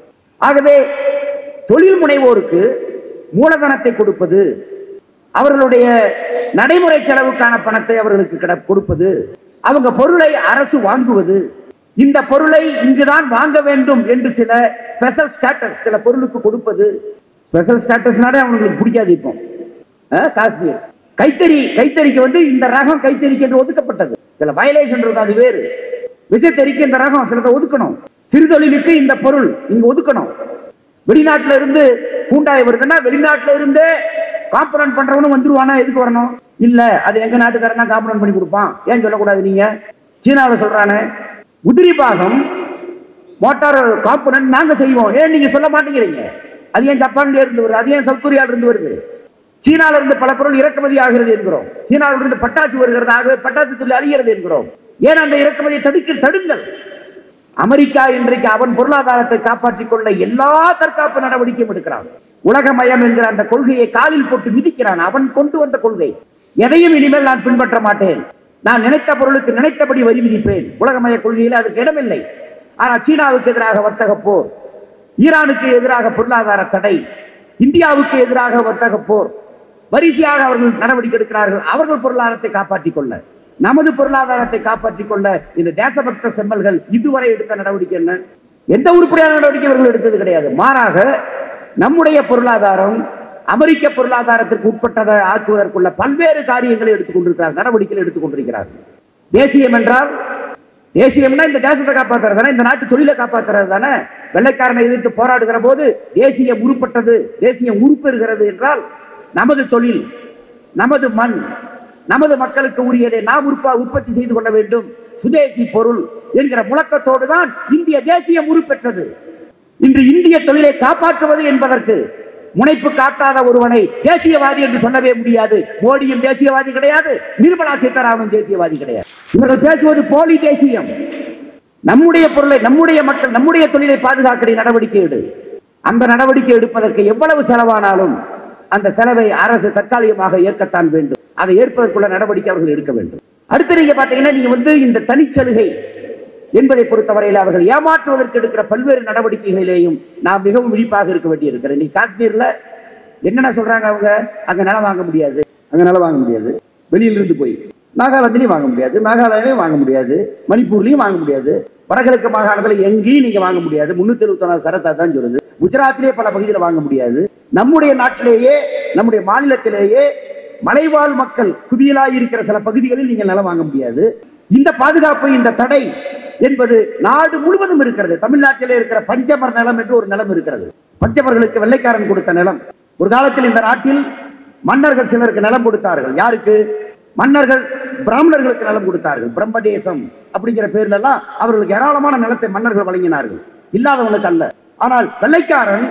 ஆகவே தொழில் முனைவோருக்கு மூலதனத்தை கொடுப்பது அவர்களுடைய நடைமுறை செலவுக்கான பணத்தை அவர்களுக்கு கிட கொடுப்பது அவங்க பொருளை அரசு வாங்குவது இந்த பொருளை இங்குதான் வாங்க வேண்டும் என்று சில ஸ்பெஷல் ஸ்டேட்டஸ் சில பொருளுக்கு கொடுப்பது ஸ்பெஷல் ஸ்டேட்டஸ்னாலே அவங்களுக்கு பிடிக்காது இப்போ அஹ், காஷ்மீர் கைத்தறி கைத்தறிக்கு வந்து இந்த ரகம் கைத்தறிக்கு என்று ஒதுக்கப்பட்டது சில வயலேஷன் இருக்கும் அது வேறு விசைத்தறிக்கு இந்த ரகம் சிலதை ஒதுக்கணும் சிறுதொழிலுக்கு இந்த பொருள் இங்க ஒதுக்கணும் வெளிநாட்டுல இருந்து பூண்டாய் வருதுன்னா வெளிநாட்டுல இருந்தே காம்பனன்ட் பண்றவனும் வந்துருவானா எதுக்கு வரணும் இல்ல அது எங்க நாட்டுக்காரன் தான் காம்பனன்ட் பண்ணி கொடுப்பான் ஏன் சொல்லக்கூடாது நீங்க சீனாவில் சொல்றானே உதிரி பாகம் மோட்டார் காம்பனன்ட் நாங்க செய்வோம் ஏன் நீங்க சொல்ல மாட்டேங்கிறீங்க அது ஏன் ஜப்பான்ல இருந்து வருது அது ஏன் சவுத் கொரியால இருந்து வருது சீனால இருந்து பல பொருள் இறக்குமதி ஆகிறது என்கிறோம் சீனாவில் இருந்து பட்டாசு வருகிறது ஆகவே பட்டாசு தொழில் அழிகிறது என்கிறோம் ஏன் அந்த இறக்குமதியை தடுக்க தடுங்கள் அமெரிக்கா இன்றைக்கு அவன் பொருளாதாரத்தை காப்பாற்றிக் கொள்ள எல்லா தற்காப்பு நடவடிக்கையும் எடுக்கிறான் உலகமயம் என்கிற அந்த கொள்கையை காலில் போட்டு மிதிக்கிறான் அவன் கொண்டு வந்த கொள்கை எதையும் இனிமேல் நான் பின்பற்ற மாட்டேன் நான் நினைத்த பொருளுக்கு நினைத்தபடி வரி விதிப்பேன் உலகமய கொள்கையில் அதுக்கு இடமில்லை ஆனால் சீனாவுக்கு எதிராக வர்த்தக போர் ஈரானுக்கு எதிராக பொருளாதார தடை இந்தியாவுக்கு எதிராக வர்த்தக போர் வரிசையாக அவர்கள் நடவடிக்கை எடுக்கிறார்கள் அவர்கள் பொருளாதாரத்தை காப்பாற்றிக் கொள்ள நமது பொருளாதாரத்தை காப்பாற்றிக் கொள்ள இந்த தேசபக்த செம்மல்கள் இதுவரை எடுத்த நடவடிக்கை என்ன எந்த உருப்படியான நடவடிக்கை இவர்கள் எடுத்தது கிடையாது மாறாக நம்முடைய பொருளாதாரம் அமெரிக்க பொருளாதாரத்திற்கு உட்பட்டதை ஆக்குவதற்குள்ள பல்வேறு காரியங்களை எடுத்துக் கொண்டிருக்கிறார் நடவடிக்கைகள் எடுத்துக் கொண்டிருக்கிறார்கள் தேசியம் என்றால் தேசியம்னா இந்த தேசத்தை காப்பாற்றுறது தானே இந்த நாட்டு தொழிலை காப்பாற்றுறது தானே வெள்ளைக்காரனை எதிர்த்து போராடுகிற போது தேசியம் உருப்பட்டது தேசியம் உருப்பெறுகிறது என்றால் நமது தொழில் நமது மண் நமது மக்களுக்கு உரியதை நாம் உற்ப உற்பத்தி செய்து கொள்ள வேண்டும் சுதேசி பொருள் என்கிற முழக்கத்தோடு தான் இந்திய தேசியம் உருப்பெற்றது இன்று இந்திய தொழிலை காப்பாற்றுவது என்பதற்கு முனைப்பு காட்டாத ஒருவனை தேசியவாதி என்று சொல்லவே முடியாது மோடியும் தேசியவாதி கிடையாது நிர்மலா சீதாராமன் தேசியவாதி கிடையாது இவர்கள் பேசுவது போலி தேசியம் நம்முடைய பொருளை நம்முடைய மக்கள் நம்முடைய தொழிலை பாதுகாக்கிற நடவடிக்கை எடு அந்த நடவடிக்கை எடுப்பதற்கு எவ்வளவு செலவானாலும் அந்த செலவை அரசு தற்காலிகமாக ஏற்கத்தான் வேண்டும் அதை ஏற்பதற்குள்ள நடவடிக்கை அவர்கள் எடுக்க வேண்டும் அடுத்து நீங்க பாத்தீங்கன்னா நீங்க வந்து இந்த தனிச்சலுகை என்பதை பொறுத்தவரையில் அவர்கள் ஏமாற்றுவதற்கு எடுக்கிற பல்வேறு நடவடிக்கைகளிலேயும் நாம் மிகவும் விழிப்பாக இருக்க வேண்டியிருக்கிறது இன்னைக்கு காஷ்மீர்ல என்னென்ன சொல்றாங்க அவங்க அங்க நிலம் வாங்க முடியாது அங்க நிலம் வாங்க முடியாது வெளியில இருந்து போய் நாகாலாந்துலயும் வாங்க முடியாது மேகாலயாலையும் வாங்க முடியாது மணிப்பூர்லயும் வாங்க முடியாது வடகிழக்கு மாகாணத்துல எங்கேயும் நீங்க வாங்க முடியாது முன்னூத்தி எழுபத்தி ஒன்பது சரத்தா தான் சொல்லுது குஜராத்திலேயே பல பகுதியில் வாங்க முடியாது நம்முடைய நாட்டிலேயே நம்முடைய மாநிலத்திலேயே மலைவாழ் மக்கள் குவியலாய் இருக்கிற சில பகுதிகளில் நீங்கள் நிலம் வாங்க முடியாது இந்த பாதுகாப்பு இந்த தடை என்பது நாடு முழுவதும் இருக்கிறது தமிழ்நாட்டிலே இருக்கிற பஞ்சமர் நிலம் என்று ஒரு நிலம் இருக்கிறது பஞ்சமர்களுக்கு வெள்ளைக்காரன் கொடுத்த நிலம் ஒரு காலத்தில் இந்த நாட்டில் மன்னர்கள் சிலருக்கு நிலம் கொடுத்தார்கள் யாருக்கு மன்னர்கள் பிராமணர்களுக்கு நிலம் கொடுத்தார்கள் பிரம்மதேசம் அப்படிங்கிற பேர்ல எல்லாம் அவர்களுக்கு ஏராளமான நிலத்தை மன்னர்கள் வழங்கினார்கள் இல்லாதவனுக்கு அல்ல ஆனால் வெள்ளைக்காரன்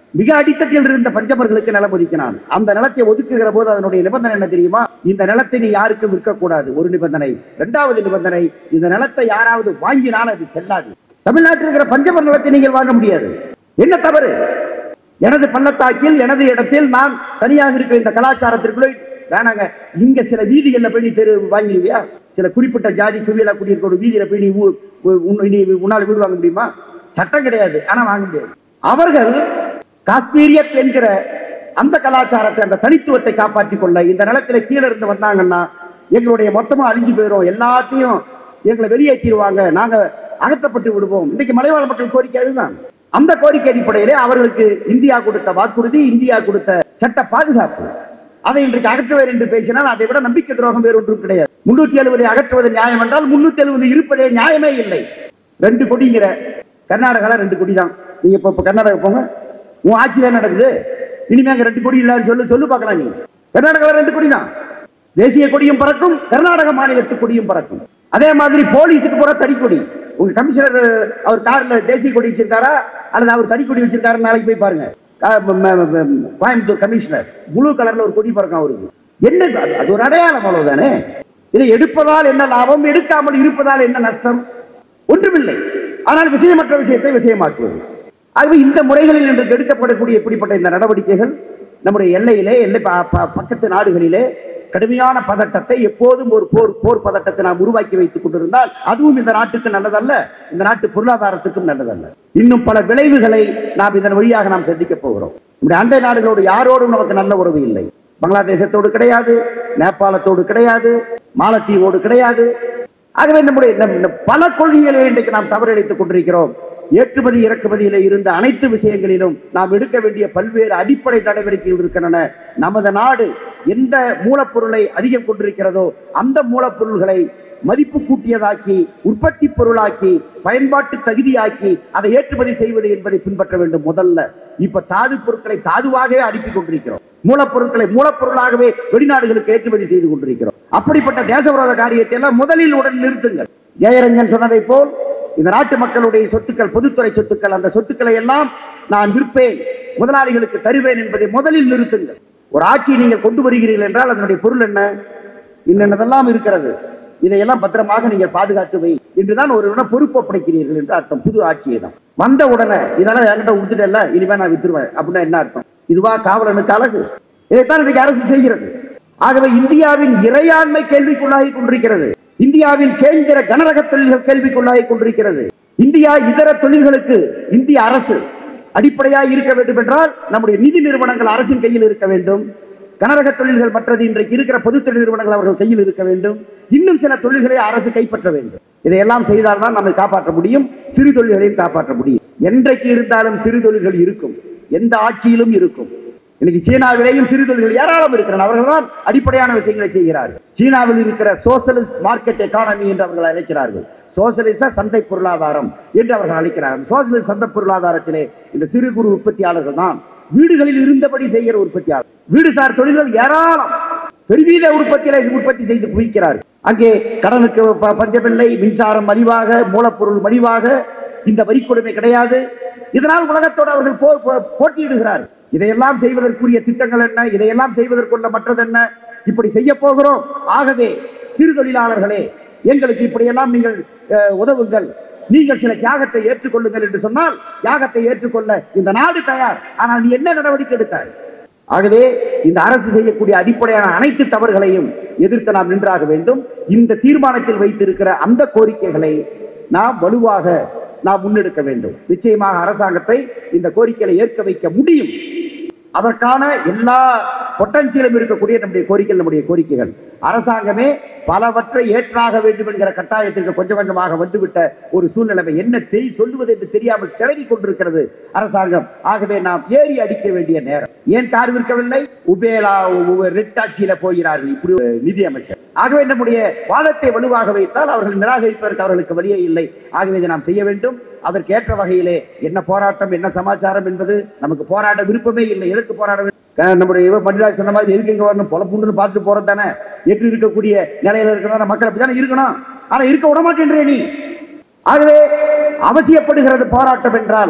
மிக அடித்தட்டில் இருந்த பஞ்சமர்களுக்கு நிலம் ஒதுக்கினான் அந்த நிலத்தை ஒதுக்குகிற போது அதனுடைய நிபந்தனை என்ன தெரியுமா இந்த நிலத்தை நீ யாருக்கும் விற்கக்கூடாது ஒரு நிபந்தனை இரண்டாவது நிபந்தனை இந்த நிலத்தை யாராவது வாங்கினால் அது செல்லாது தமிழ்நாட்டில் இருக்கிற பஞ்சமர் நிலத்தை நீங்கள் வாங்க முடியாது என்ன தவறு எனது பள்ளத்தாக்கில் எனது இடத்தில் நான் தனியாக இருக்கிற இந்த கலாச்சாரத்திற்குள்ளே வேணாங்க இங்க சில வீதிகள்ல போய் நீ தெரு வாங்கிடுவியா சில குறிப்பிட்ட ஜாதி குவியலா குடியிருக்க ஒரு வீதியில போய் நீ ஊ- உ- உன்- நீ உன்னால் வீடு வாங்க முடியுமா சட்டம் கிடையாது ஆனா வாங்க முடியாது அவர்கள் காஷ்மீரியத் என்கிற அந்த கலாச்சாரத்தை அந்த தனித்துவத்தை காப்பாற்றிக் கொள்ள இந்த நிலத்தில கீழே இருந்து வந்தாங்கன்னா எங்களுடைய மொத்தமா அழிஞ்சு போயிடும் எல்லாத்தையும் எங்களை வெளியேற்றிடுவாங்க நாங்க அகற்றப்பட்டு விடுவோம் இன்னைக்கு மலைவாழ் மக்கள் கோரிக்கை அதுதான் அந்த கோரிக்கை அடிப்படையிலே அவர்களுக்கு இந்தியா கொடுத்த வாக்குறுதி இந்தியா கொடுத்த சட்ட பாதுகாப்பு அதை இன்றைக்கு அகற்றுவர் என்று பேசினால் அதை விட நம்பிக்கை துரோகம் வேறு ஒன்றும் கிடையாது முன்னூத்தி எழுபதை அகற்றுவது நியாயம் என்றால் முன்னூத்தி எழுபது இருப்பதே நியாயமே இல்லை ரெண்டு கொடிங்கிற கர்நாடகால ரெண்டு கொடி தான் நீங்க இப்ப இப்ப கர்நாடகா போங்க உன் ஆட்சி தான் நடக்குது இனிமே அங்க ரெண்டு கொடி இல்லான்னு சொல்லு சொல்லு பார்க்கலாம் நீ கர்நாடகால ரெண்டு கொடி தான் தேசிய கொடியும் பறக்கும் கர்நாடக மாநிலத்து கொடியும் பறக்கும் அதே மாதிரி போலீஸுக்கு போற தனிக்கொடி உங்க கமிஷனர் அவர் கார்ல தேசிய கொடி வச்சிருக்காரா அல்லது அவர் தனிக்கொடி வச்சிருக்காரு நாளைக்கு போய் பாருங்க கா- ம- ம- ம- கோயம்புத்தூர் கமிஷனர் ப்ளூ கலர்ல ஒரு கொடி பறக்கும் அவருக்கு என்ன அது? அது ஒரு அடையாளம் அவ்வளவுதானே இதை எடுப்பதால் என்ன லாபம் எடுக்காமல் இருப்பதால் என்ன நஷ்டம் ஒன்றுமில்லை ஆனால் விஷயமற்ற விஷயத்தை விஷயமாக்குவது ஆகவே இந்த முறைகளில் இன்றைக்கு எடுக்கப்படக்கூடிய இப்படிப்பட்ட இந்த நடவடிக்கைகள் நம்முடைய எல்லையிலே எல்லை ப- ப- பக்கத்து நாடுகளிலே கடுமையான பதட்டத்தை எப்போதும் ஒரு போர் போர் பதட்டத்தை நாம் உருவாக்கி வைத்துக் கொண்டிருந்தால் அதுவும் இந்த நாட்டுக்கு நல்லதல்ல இந்த நாட்டு பொருளாதாரத்துக்கும் நல்லதல்ல இன்னும் பல விளைவுகளை நாம் இதன் வழியாக நாம் சந்திக்க போகிறோம் நம்முடைய அண்டை நாடுகளோடு யாரோடும் நமக்கு நல்ல உறவு இல்லை பங்களாதேசத்தோடு கிடையாது நேபாளத்தோடு கிடையாது மாலத்தீவோடு கிடையாது ஆகவே நம்முடைய நம் நம் பல கொள்கைகளை இன்றைக்கு நாம் தவறிழைத்துக் கொண்டிருக்கிறோம் ஏற்றுமதி இறக்குமதியில இருந்த அனைத்து விஷயங்களிலும் நாம் எடுக்க வேண்டிய பல்வேறு அடிப்படை நடவடிக்கைகள் இருக்கின்றன நமது நாடு எந்த மூலப்பொருளை அதிகம் கொண்டிருக்கிறதோ அந்த மூலப்பொருள்களை மதிப்பு கூட்டியதாக்கி உற்பத்தி பொருளாக்கி பயன்பாட்டு தகுதியாக்கி அதை ஏற்றுமதி செய்வது என்பதை பின்பற்ற வேண்டும் முதல்ல இப்ப தாது பொருட்களை தாதுவாகவே அனுப்பி கொண்டிருக்கிறோம் மூலப்பொருட்களை மூலப்பொருளாகவே வெளிநாடுகளுக்கு ஏற்றுமதி செய்து கொண்டிருக்கிறோம் அப்படிப்பட்ட தேசவிரோத காரியத்தை எல்லாம் முதலில் உடன் நிறுத்துங்கள் ஜெயரஞ்சன் சொன்னதை போல் இந்த நாட்டு மக்களுடைய சொத்துக்கள் பொதுத்துறை சொத்துக்கள் அந்த சொத்துக்களை எல்லாம் நான் விற்பேன் முதலாளிகளுக்கு தருவேன் என்பதை முதலில் நிறுத்துங்கள் ஒரு ஆட்சியை நீங்கள் கொண்டு வருகிறீர்கள் என்றால் அதனுடைய பொருள் என்ன இன்னென்னதெல்லாம் இருக்கிறது இதையெல்லாம் பத்திரமாக நீங்கள் பாதுகாத்து வை என்றுதான் ஒரு இடம் பொறுப்பு ஒப்படைக்கிறீர்கள் என்று அர்த்தம் புது ஆட்சியை தான் வந்த உடனே இதெல்லாம் என்கிட்ட கொடுத்துட்டேன்ல இனிமே நான் வித்துருவேன் அப்படின்னா என்ன அர்த்தம் இதுவா காவலனுக்கு அழகு இதைத்தான் இன்றைக்கு அரசு செய்கிறது ஆகவே இந்தியாவின் இறையாண்மை கேள்விக்குள்ளாகி கொண்டிருக்கிறது இந்தியாவின் கேந்திர கனரக தொழில்கள் கேள்விக்குள்ளாகி கொண்டிருக்கிறது இந்தியா இதர தொழில்களுக்கு இந்திய அரசு அடிப்படையாக இருக்க வேண்டும் என்றால் நம்முடைய நிதி நிறுவனங்கள் அரசின் கையில் இருக்க வேண்டும் கனரக தொழில்கள் மற்றது இன்றைக்கு இருக்கிற பொதுத்துறை நிறுவனங்கள் அவர்கள் கையில் இருக்க வேண்டும் இன்னும் சில தொழில்களை அரசு கைப்பற்ற வேண்டும் இதையெல்லாம் செய்தால்தான் நம்மை காப்பாற்ற முடியும் சிறு தொழில்களையும் காப்பாற்ற முடியும் என்றைக்கு இருந்தாலும் சிறு தொழில்கள் இருக்கும் எந்த ஆட்சியிலும் இருக்கும் இன்னைக்கு சீனாவிலேயும் சிறு தொழில்கள் ஏராளம் இருக்கிறன அவர்கள் தான் அடிப்படையான விஷயங்களை செய்கிறார்கள் சீனாவில் இருக்கிற சோசலிஸ்ட் மார்க்கெட் எக்கானமி என்று அவர்கள் அழைக்கிறார்கள் சோசலிச சந்தை பொருளாதாரம் என்று அவர்கள் அழைக்கிறார்கள் சோசலிச சந்தை பொருளாதாரத்திலே இந்த சிறு குறு உற்பத்தியாளர்கள் தான் வீடுகளில் இருந்தபடி செய்கிற உற்பத்தியாளர் வீடுசார் தொழில்கள் ஏராளம் பெருவீத உற்பத்தியில உற்பத்தி செய்து குவிக்கிறார்கள் அங்கே கடனுக்கு ப- பஞ்சமில்லை மின்சாரம் மலிவாக மூலப்பொருள் மலிவாக இந்த வரி கொடுமை கிடையாது இதனால் உலகத்தோடு அவர்கள் போ- போ- போட்டியிடுகிறார் இதையெல்லாம் செய்வதற்குரிய திட்டங்கள் என்ன இதையெல்லாம் செய்வதற்குள்ள மற்றது என்ன இப்படி செய்ய போகிறோம் ஆகவே சிறு தொழிலாளர்களே எங்களுக்கு இப்படியெல்லாம் நீங்கள் அஹ், உதவுங்கள் நீங்கள் சில தியாகத்தை ஏற்றுக்கொள்ளுங்கள் என்று சொன்னால் தியாகத்தை ஏற்றுக்கொள்ள இந்த நாடு தயார் ஆனால் நீ என்ன நடவடிக்கை எடுத்தாய் ஆகவே இந்த அரசு செய்யக்கூடிய அடிப்படையான அனைத்து தவறுகளையும் எதிர்த்து நாம் நின்றாக வேண்டும் இந்த தீர்மானத்தில் வைத்திருக்கிற அந்த கோரிக்கைகளை நாம் வலுவாக நாம் முன்னெடுக்க வேண்டும் நிச்சயமாக அரசாங்கத்தை இந்த கோரிக்கைகளை ஏற்க வைக்க முடியும் அதற்கான எல்லா பொட்டன்சியலும் இருக்கக்கூடிய நம்முடைய கோரிக்கைகள் நம்முடைய கோரிக்கைகள் அரசாங்கமே பலவற்றை ஏற்றாக வேண்டும் என்கிற கட்டாயத்திற்கு கொஞ்சம் கொஞ்சமாக வந்துவிட்ட ஒரு சூழ்நிலைமை என்ன செய் சொல்லுவது என்று தெரியாமல் கிளறி கொண்டிருக்கிறது அரசாங்கம் ஆகவே நாம் ஏறி அடிக்க வேண்டிய நேரம் ஏன் கார் விற்கவில்லை உபேலா உ- ரெட்டாட்சியில போகிறார்கள் இப்படி ஒரு நிதி அமைச்சர் ஆகவே நம்முடைய வாதத்தை வலுவாக வைத்தால் அவர்கள் நிராகரிப்பதற்கு அவர்களுக்கு வழியே இல்லை ஆகவே இதை நாம் செய்ய வேண்டும் அதற்கு ஏற்ற வகையிலே என்ன போராட்டம் என்ன சமாச்சாரம் என்பது நமக்கு போராட விருப்பமே இல்லை எதற்கு போராட வேண்டும்? அஹ் நம்முடைய இவ பண்டிராஜ் சொன்ன மாதிரி எதுக்கு இங்க வரணும் பொல புண்டுன்னு பார்த்து போறது தானே எட்டு இருக்கக்கூடிய நிலையில இருக்கிற மக்கள் அப்படித்தானே இருக்கணும் ஆனா இருக்க விட மாட்டேன்றே நீ ஆகவே அவசியப்படுகிறது போராட்டம் என்றால்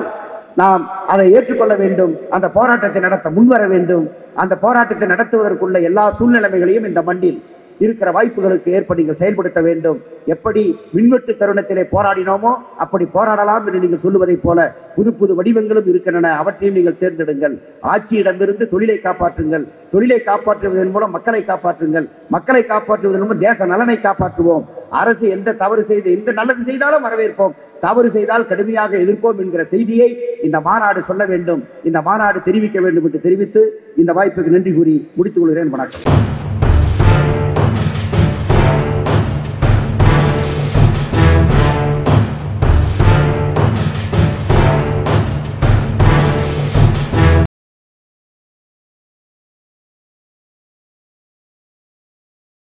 நாம் அதை ஏற்றுக்கொள்ள வேண்டும் அந்த போராட்டத்தை நடத்த முன்வர வேண்டும் அந்த போராட்டத்தை நடத்துவதற்குள்ள எல்லா சூழ்நிலைமைகளையும் இந்த மண்ணில் இருக்கிற வாய்ப்புகளுக்கு ஏற்ப நீங்கள் செயல்படுத்த வேண்டும் எப்படி மின்வெட்டு தருணத்திலே போராடினோமோ அப்படி போராடலாம் என்று நீங்கள் சொல்லுவதைப் போல புது புது வடிவங்களும் இருக்கின்றன அவற்றையும் நீங்கள் தேர்ந்தெடுங்கள் ஆட்சியிடமிருந்து தொழிலை காப்பாற்றுங்கள் தொழிலை காப்பாற்றுவதன் மூலம் மக்களை காப்பாற்றுங்கள் மக்களை காப்பாற்றுவதன் மூலம் தேச நலனை காப்பாற்றுவோம் அரசு எந்த தவறு செய்து எந்த நல்லது செய்தாலும் வரவேற்போம் தவறு செய்தால் கடுமையாக எதிர்ப்போம் என்கிற செய்தியை இந்த மாநாடு சொல்ல வேண்டும் இந்த மாநாடு தெரிவிக்க வேண்டும் என்று தெரிவித்து இந்த வாய்ப்புக்கு நன்றி கூறி முடித்துக் கொள்கிறேன் வணக்கம்